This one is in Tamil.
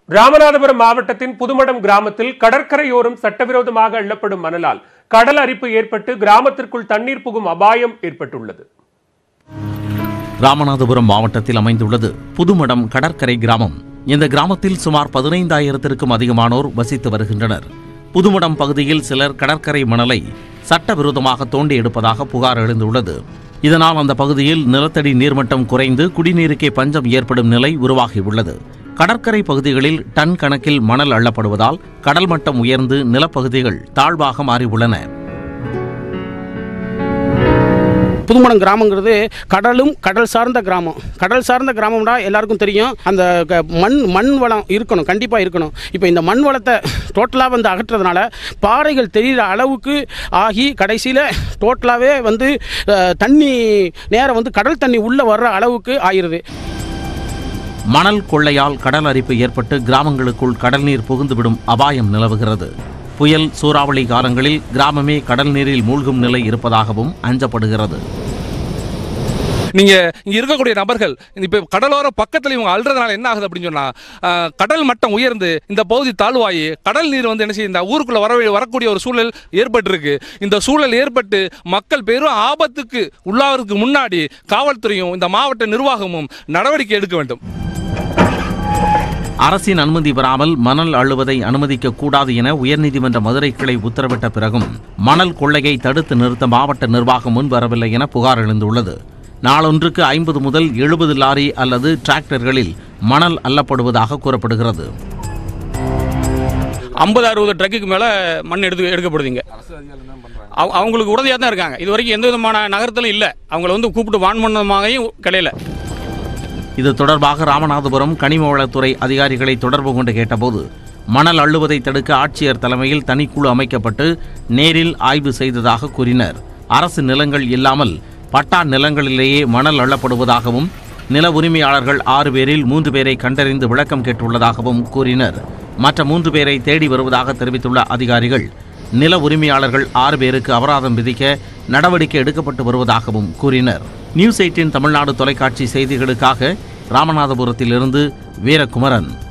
ராமநாதபுரம் மாவட்டத்தின் புதுமடம் கிராமத்தில் கடற்கரையோரம் சட்டவிரோதமாக அள்ளப்படும் மணலால் கடல் அரிப்பு ஏற்பட்டு கிராமத்திற்குள் தண்ணீர் புகும் அபாயம் ஏற்பட்டுள்ளது ராமநாதபுரம் மாவட்டத்தில் அமைந்துள்ளது புதுமடம் கடற்கரை கிராமம் இந்த கிராமத்தில் சுமார் பதினைந்தாயிரத்திற்கும் அதிகமானோர் வசித்து வருகின்றனர் புதுமடம் பகுதியில் சிலர் கடற்கரை மணலை சட்டவிரோதமாக தோண்டி எடுப்பதாக புகார் எழுந்துள்ளது இதனால் அந்த பகுதியில் நிலத்தடி நீர்மட்டம் குறைந்து குடிநீருக்கே பஞ்சம் ஏற்படும் நிலை உருவாகியுள்ளது கடற்கரை பகுதிகளில் டன் கணக்கில் மணல் அள்ளப்படுவதால் கடல் மட்டம் உயர்ந்து நிலப்பகுதிகள் தாழ்வாக மாறியுள்ளன புதுமடம் கிராமங்கிறது கடலும் கடல் சார்ந்த கிராமம் கடல் சார்ந்த கிராமம்னா எல்லாருக்கும் தெரியும் அந்த க- மண் மண் வளம் இருக்கணும் கண்டிப்பாக இருக்கணும் இப்போ இந்த மண் வளத்தை டோட்டலாக வந்து அகற்றுறதுனால பாறைகள் தெரிகிற அளவுக்கு ஆகி கடைசியில் டோட்டலாகவே வந்து அஹ், தண்ணி நேரம் வந்து கடல் தண்ணி உள்ளே வர்ற அளவுக்கு ஆயிருது மணல் கொள்ளையால் கடல் அரிப்பு ஏற்பட்டு கிராமங்களுக்குள் கடல் நீர் புகுந்துவிடும் அபாயம் நிலவுகிறது புயல் சூறாவளி காலங்களில் கிராமமே கடல் நீரில் மூழ்கும் நிலை இருப்பதாகவும் அஞ்சப்படுகிறது நீங்க இங்க இருக்கக்கூடிய நபர்கள் இப்ப கடலோர பக்கத்துல இவங்க அல்றதுனால என்ன ஆகுது அப்படின்னு சொன்னா ஆஹ், கடல் மட்டம் உயர்ந்து இந்த பகுதி தாழ்வாயி கடல் நீர் வந்து என்ன செய்யுது இந்த ஊருக்குள்ள வர வரக்கூடிய ஒரு சூழல் ஏற்பட்டிருக்கு இந்த சூழல் ஏற்பட்டு மக்கள் பெரும் ஆபத்துக்கு உள்ளாவதற்கு முன்னாடி காவல்துறையும் இந்த மாவட்ட நிர்வாகமும் நடவடிக்கை எடுக்க வேண்டும் அரசின் அனுமதி பெறாமல் மணல் அள்ளுவதை அனுமதிக்க கூடாது என உயர்நீதிமன்ற மதுரை கிளை உத்தரவிட்ட பிறகும் மணல் கொள்ளையை தடுத்து நிறுத்த மாவட்ட நிர்வாகம் முன்வரவில்லை என புகார் எழுந்துள்ளது நாளொன்றுக்கு ஐம்பது முதல் எழுபது லாரி அல்லது டிராக்டர்களில் மணல் அள்ளப்படுவதாக கூறப்படுகிறது ஐம்பது அறுபது ட்ரக்குக்கு மேலே மண் எடுத்து எடுக்கப்படுதுங்க அவ- அவங்களுக்கு உடனடியாக தான் இருக்காங்க இது வரைக்கும் எந்த விதமான நகரத்திலும் இல்லை அவங்கள வந்து கூப்பிட்டு வான் பண்ணமாகவும் கிடையில இது தொடர்பாக ராமநாதபுரம் கனிம வளத்துறை அதிகாரிகளை தொடர்பு கொண்டு கேட்டபோது மணல் அள்ளுவதை தடுக்க ஆட்சியர் தலைமையில் தனிக்குழு அமைக்கப்பட்டு நேரில் ஆய்வு செய்ததாக கூறினர் அரசு நிலங்கள் இல்லாமல் பட்டா நிலங்களிலேயே மணல் அள்ளப்படுவதாகவும் நில உரிமையாளர்கள் ஆறு பேரில் மூன்று பேரை கண்டறிந்து விளக்கம் கேட்டுள்ளதாகவும் கூறினர் மற்ற மூன்று பேரை தேடி வருவதாக தெரிவித்துள்ள அதிகாரிகள் நில உரிமையாளர்கள் ஆறு பேருக்கு அபராதம் விதிக்க நடவடிக்கை எடுக்கப்பட்டு வருவதாகவும் கூறினர் நியூஸ் எயிட்டின் தமிழ்நாடு தொலைக்காட்சி செய்திகளுக்காக ராமநாதபுரத்திலிருந்து வீரகுமரன்